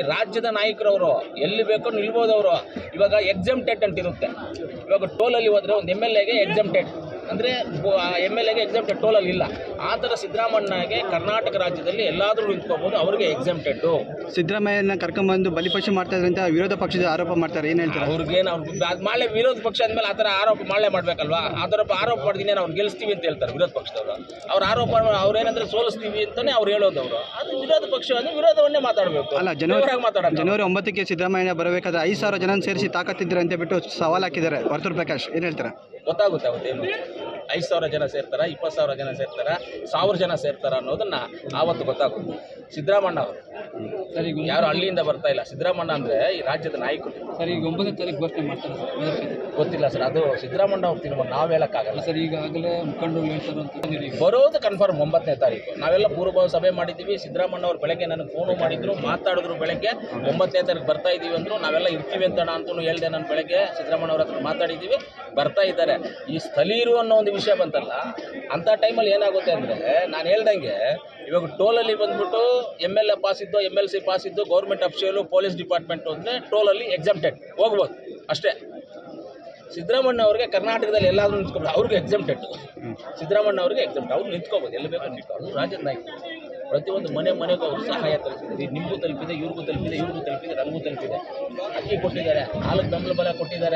ರಾಜ್ಯದ ನಾಯಕರವರು ಎಲ್ಲಿ ಬೇಕೋ ನಿಲ್ಬೋದು ಅವರು ಇವಾಗ ಎಕ್ಸಮ್ಟೆಡ್ ಅಂತ ಇರುತ್ತೆ ಇವಾಗ ಟೋಲಲ್ಲಿ ಹೋದ್ರೆ ಒಂದು ಎಮ್ ಎಲ್ ಎಗೆ ಎಕ್ಸಮ್ಟೆಡ್ ಅಂದರೆ ಎಮ್ ಎಲ್ ಎಗೆ ಎಕ್ಸಮ್ಟೆಡ್ ಟೋಲಲ್ಲಿ ಇಲ್ಲ ಆ ಥರ ಸಿದ್ದರಾಮಣ್ಣಗೆ ಕರ್ನಾಟಕ ರಾಜ್ಯದಲ್ಲಿ ಎಲ್ಲಾದರೂ ನಿಂತ್ಕೋಬೋದು ಅವ್ರಿಗೆ ಎಕ್ಸಮ್ಟೆಡ್ಡು ಸಿದ್ದರಾಮಯ್ಯನ ಕರ್ಕೊಂಬಂದು ಬಲಿಪಶು ಮಾಡ್ತಾ ಇದ್ರೆ ಅಂತ ವಿರೋಧ ಪಕ್ಷದ ಆರೋಪ ಮಾಡ್ತಾರೆ ಏನು ಹೇಳ್ತಾರೆ ಅವ್ರಿಗೇನು ಅವ್ರು ಅದು ಮಾಡಲೆ ವಿರೋಧ ಪಕ್ಷ ಅಂದಮೇಲೆ ಆ ಥರ ಆರೋಪ ಮಾಡಲೇ ಮಾಡಬೇಕಲ್ವಾ ಆ ಥರ ಆರೋಪ ಮಾಡಿದ್ದೀನಿ ಅವ್ರು ಗೆಲ್ಲಿಸ್ತೀವಿ ಅಂತ ಹೇಳ್ತಾರೆ ವಿರೋಧ ಪಕ್ಷದವರು ಅವ್ರ ಆರೋಪ ಅವ್ರೇನಂದ್ರೆ ಸೋಲಿಸ್ತೀವಿ ಅಂತಾನೆ ಅವ್ರು ಹೇಳೋದು ಅವರು ಅದು ವಿರೋಧ ಪಕ್ಷ ಅಂದ್ರೆ ವಿರೋಧವನ್ನೇ ಮಾತಾಡಬೇಕು ಅಲ್ಲ ಜನವರಿ ಮಾತಾಡೋದು ಜನವರಿ ಒಂಬತ್ತಕ್ಕೆ ಸಿದ್ದರಾಮಯ್ಯ ಬರಬೇಕಾದ್ರೆ ಐದು ಸಾವಿರ ಜನ ಸೇರಿಸಿ ತಾಕತ್ತಿದ್ರೆ ಅಂತ ಬಿಟ್ಟು ಸವಾಲ್ ಹಾಕಿದ್ದಾರೆ ವರ್ತೂರ್ ಪ್ರಕಾಶ್ ಏನು ಹೇಳ್ತಾರೆ ಗೊತ್ತಾಗುತ್ತೆ ಅವತ್ತೇನು ಐದು ಸಾವಿರ ಜನ ಸೇರ್ತಾರ ಇಪ್ಪತ್ತು ಸಾವಿರ ಜನ ಸೇರ್ತಾರ ಸಾವಿರ ಜನ ಸೇರ್ತಾರ ಅನ್ನೋದನ್ನ ಆವತ್ತು ಗೊತ್ತಾಗುತ್ತೆ ಸಿದ್ದರಾಮಣ್ಣ ಅವರು ಸರ್ ಈಗ ಯಾರು ಹಳ್ಳಿಯಿಂದ ಬರ್ತಾ ಇಲ್ಲ ಸಿದ್ದರಾಮಣ್ಣ ಅಂದ್ರೆ ಈ ರಾಜ್ಯದ ನಾಯಕರು ಸರ್ ಈಗ ಒಂಬತ್ತನೇ ತಾರೀಕು ಘೋಷಣೆ ಮಾಡ್ತಾರೆ ಸರ್ ಮೊದಲ ಕ್ಷೇತ್ರ. ಗೊತ್ತಿಲ್ಲ ಸರ್ ಅದು ಸಿದ್ದರಾಮಣ್ಣ ಅವ್ರು ತಿನ್ಬೋದು ನಾವು ಹೇಳಕ್ಕಾಗಲ್ಲ ಅಲ್ಲ ಸರ್ ಈಗಾಗಲೇ ಮುಖಂಡರು ಹೇಳ್ತಾರೆ ಅಂತ ಬಂದಿದೆ ಈಗ. ಬರೋದು ಕನ್ಫರ್ಮ್ ಒಂಬತ್ತನೇ ತಾರೀಕು ನಾವೆಲ್ಲ ಪೂರ್ವಭಾವ ಸಭೆ ಮಾಡಿದ್ದೀವಿ ಸಿದ್ದರಾಮಣ್ಣ ಅವ್ರು ಬೆಳಗ್ಗೆ ನನಗೆ ಫೋನು ಮಾಡಿದ್ರು ಮಾತಾಡಿದ್ರು ಬೆಳಗ್ಗೆ ಒಂಬತ್ತನೇ ತಾರೀಕು ಬರ್ತಾ ಇದ್ದೀವಿ ಅಂದ್ರು ನಾವೆಲ್ಲ ಇರ್ತೀವಿ ಅಂತ ಅಂತೂ ಹೇಳ್ದೆ ನಾನು ಬೆಳಗ್ಗೆ ಸಿದ್ದರಾಮಣ್ಣ ಅವ್ರ ಹತ್ರ ಮಾತಾಡಿದ್ದೀವಿ ಬರ್ತಾ ಇದ್ದಾರೆ ಈ ಸ್ಥಳೀಯರು ಅನ್ನೋ ಒಂದು ವಿಷಯ ಬಂತಲ್ಲ ಅಂಥ ಟೈಮಲ್ಲಿ ಏನಾಗುತ್ತೆ ಅಂದರೆ ನಾನು ಹೇಳ್ದಂಗೆ ಇವಾಗ ಟೋಲಲ್ಲಿ ಬಂದ್ಬಿಟ್ಟು ಎಮ್ ಎಲ್ ಎ ಪಾಸ್ ಇದ್ದು ಎಮ್ ಎಲ್ ಸಿ ಪಾಸ್ ಇದ್ದು ಗೌರ್ಮೆಂಟ್ ಅಫಿಷಿಯಲು ಪೊಲೀಸ್ ಡಿಪಾರ್ಟ್ಮೆಂಟು ಅಂದರೆ ಟೋಲಲ್ಲಿ ಎಕ್ಸಾಮ್ಟೆಡ್ ಹೋಗ್ಬೋದು ಅಷ್ಟೇ ಸಿದ್ದರಾಮಣ್ಣ ಅವ್ರಿಗೆ ಕರ್ನಾಟಕದಲ್ಲಿ ಎಲ್ಲಾದರೂ ನಿಂತ್ಕೊಂಡು ಅವ್ರಿಗೆ ಎಕ್ಸಮ್ಟೆಡ್ ಸಿದ್ದರಾಮಣ್ಣ ಅವ್ರಿಗೆ ಎಕ್ಸಮ್ಟ್ ಅವ್ರು ನಿಂತ್ಕೋಬೋದು ಎಲ್ಲಿ ಬೇಕು ನಿಂತ್ಕೊಂಡು ರಾಜ್ಯದ ನಾಯಕರು ಪ್ರತಿಯೊಂದು ಮನೆ ಮನೆಗೂ ಅವರು ಸಹಾಯ ತಲುಪಿದೆ ನಿಮಗೂ ತಲುಪಿದೆ ಇವ್ರಿಗೂ ತಲುಪಿದೆ ಇವ್ರಿಗೂ ತಲುಪಿದೆ ನನಗೂ ತಲುಪಿದೆ ಅಕ್ಕಿ ಕೊಟ್ಟಿದ್ದಾರೆ ನಾಲ್ಕು ಬೆಂಬಲ ಬಲ ಕೊಟ್ಟಿದ್ದಾರೆ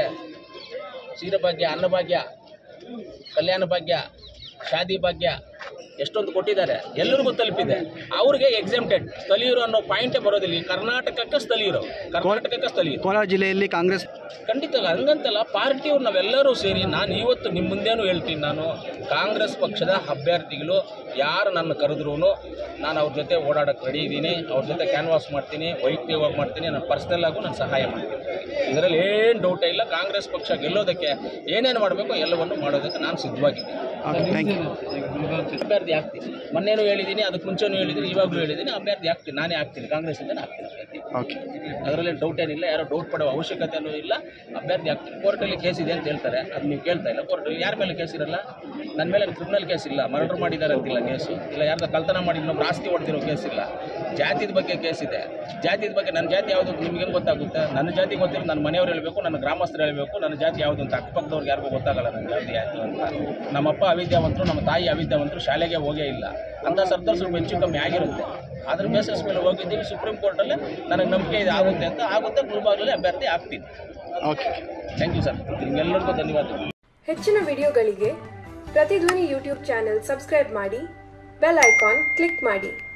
ಕ್ಷೀರಭಾಗ್ಯ ಅನ್ನಭಾಗ್ಯ ಕಲ್ಯಾಣ ಭಾಗ್ಯ ಶಾದಿ ಭಾಗ್ಯ ಎಷ್ಟೊಂದು ಕೊಟ್ಟಿದ್ದಾರೆ ಎಲ್ಲರಿಗೂ ತಲುಪಿದೆ ಅವ್ರಿಗೆ ಎಕ್ಸಮ್ಟೆಡ್ ಸ್ಥಳೀಯರು ಅನ್ನೋ ಪಾಯಿಂಟೇ ಬರೋದಿಲ್ಲ ಈ ಕರ್ನಾಟಕಕ್ಕೆ ಸ್ಥಳೀಯರು ಕರ್ನಾಟಕಕ್ಕೆ ಸ್ಥಳೀಯರು ಕೋಲಾರ ಜಿಲ್ಲೆಯಲ್ಲಿ ಕಾಂಗ್ರೆಸ್ ಖಂಡಿತ ಹಂಗಂತಲ್ಲ ಪಾರ್ಟಿಯವ್ರು ನಾವೆಲ್ಲರೂ ಸೇರಿ ನಾನು ಇವತ್ತು ನಿಮ್ಮ ಮುಂದೆನೂ ಹೇಳ್ತೀನಿ ನಾನು ಕಾಂಗ್ರೆಸ್ ಪಕ್ಷದ ಅಭ್ಯರ್ಥಿಗಳು ಯಾರು ನನ್ನ ಕರೆದ್ರೂ ನಾನು ಅವ್ರ ಜೊತೆ ಓಡಾಡೋಕ್ಕೆ ರೆಡಿ ಇದ್ದೀನಿ ಅವ್ರ ಜೊತೆ ಕ್ಯಾನ್ವಾಸ್ ಮಾಡ್ತೀನಿ ವೈಯಕ್ತಿಕವಾಗಿ ಮಾಡ್ತೀನಿ ನಾನು ಪರ್ಸ್ನಲ್ ಆಗು ನಾನು ಸಹಾಯ ಮಾಡ್ತೀನಿ ಇದರಲ್ಲಿ ಏನು ಡೌಟೇ ಇಲ್ಲ ಕಾಂಗ್ರೆಸ್ ಪಕ್ಷ ಗೆಲ್ಲೋದಕ್ಕೆ ಏನೇನು ಮಾಡಬೇಕು ಎಲ್ಲವನ್ನು ಮಾಡೋದಕ್ಕೆ ನಾನು ಸಿದ್ಧವಾಗಿದ್ದೀನಿ ಓಕೆ ಥ್ಯಾಂಕ್ ಯು ಈಗ ಬೆಳಗಾವಿ ಕ್ಷೇತ್ರ. ಅಭ್ಯರ್ಥಿ ಆಗ್ತೀನಿ ಮೊನ್ನೆನೂ ಹೇಳಿದ್ದೀನಿ ಅದಕ್ಕೆ ಮುಂಚೆನೂ ಹೇಳಿದ್ದೀನಿ ಇವಾಗಲೂ ಹೇಳಿದ್ದೀನಿ ಅಭ್ಯರ್ಥಿ ಆಗ್ತೀನಿ ನಾನೇ ಆಗ್ತೀನಿ ಕಾಂಗ್ರೆಸ್ಸಿಂದ ಆಗ್ತೀನಿ ಅಭ್ಯರ್ಥಿ ಓಕೆ ಅದರಲ್ಲಿ ಡೌಟ್ ಏನಿಲ್ಲ ಯಾರೋ ಡೌಟ್ ಪಡೋ ಅವಶ್ಯಕತೆನೂ ಇಲ್ಲ ಅಭ್ಯರ್ಥಿ ಆಗ್ತೀನಿ ಕೋರ್ಟಲ್ಲಿ ಕೇಸ್ ಇದೆ ಅಂತ ಹೇಳ್ತಾರೆ ಅದು ನೀವು ಕೇಳ್ತಾ ಇಲ್ಲ ಕೋರ್ಟ್ ಯಾರ ಮೇಲೆ ಕೇಸ್ ಇರಲ್ಲ ನನ್ನ ಮೇಲೆ ಕ್ರಿಮಿನಲ್ ಕೇಸ್ ಇಲ್ಲ ಮರ್ಡರ್ ಮಾಡಿದ್ದಾರೆ ಅಂತಿಲ್ಲ ಕೇಸು ಇಲ್ಲ ಯಾರ್ದ ಕಳ್ತನ ಮಾಡಿ ಇನ್ನೊಬ್ರು ಆಸ್ತಿ ಹೊಡೆದಿರೋ ಕೇಸ್ ಇಲ್ಲ ಜಾತಿದ ಬಗ್ಗೆ ಕೇಸ್ ಇದೆ ಜಾತಿದ ಬಗ್ಗೆ ನನ್ನ ಜಾತಿ ಯಾವುದು ನಿಮ್ಗೆ ಗೊತ್ತಾಗುತ್ತೆ ನನ್ನ ಜಾತಿ ಗೊತ್ತಿಲ್ಲ ನನ್ನ ಮನೆಯವ್ರು ಹೇಳಬೇಕು ನನ್ನ ಗ್ರಾಮಸ್ಥರು ಹೇಳಬೇಕು ನನ್ನ ಜಾತಿ ಯಾವುದು ಅಂತ ಅಕ್ಕಪಕ್ಕದವ್ರಿಗೆ ಯಾರಿಗೂ ಗೊತ್ತಾಗಲ್ಲ ನನ್ನ ಜಾತಿ ಯಾವುದು ಅಂತ ನಮ್ಮಪ್ಪ ಅವಿದ್ಯಾವಂತರು ನಮ್ಮ ತಾಯಿ ಅವಿದ್ಯಾವಂತರು ಶಾಲೆಗೆ ಹೋಗೇ ಇಲ್ಲ ಅಂತ ಸರ್ದಾರ್ ಸ್ವಲ್ಪ ಹೆಚ್ಚು ಕಮ್ಮಿ ಆಗಿರುತ್ತೆ ಅದ್ರ ಬೇಸಿಸ್ ಮೇಲೆ ಹೋಗಿದ್ದೀವಿ ಸುಪ್ರೀಂ ಕೋರ್ಟಲ್ಲಿ ನನಗೆ ನಂಬಿಕೆ ಇದೆ ಆಗುತ್ತೆ ಅಂತ ಆಗುತ್ತೆ ಮುಳುಬಾಗಲಲ್ಲಿ ಅಭ್ಯರ್ಥಿ ಆಗ್ತೀನಿ ಓಕೆ ಥ್ಯಾಂಕ್ ಯು ಸರ್ ನಿಮ್ಗೆಲ್ಲರಿಗೂ ಧನ್ಯವಾದಗಳು ಹೆಚ್ಚಿನ ವಿಡಿಯೋಗಳಿಗೆ ಪ್ರತಿಧ್ವನಿ ಯೂಟ್ಯೂಬ್ ಚಾನೆಲ್ ಸಬ್ಸ್ಕ್ರೈಬ್ ಮಾಡಿ ಬೆಲ್ ಐಕಾನ್ ಕ್ಲಿಕ್ ಮಾಡಿ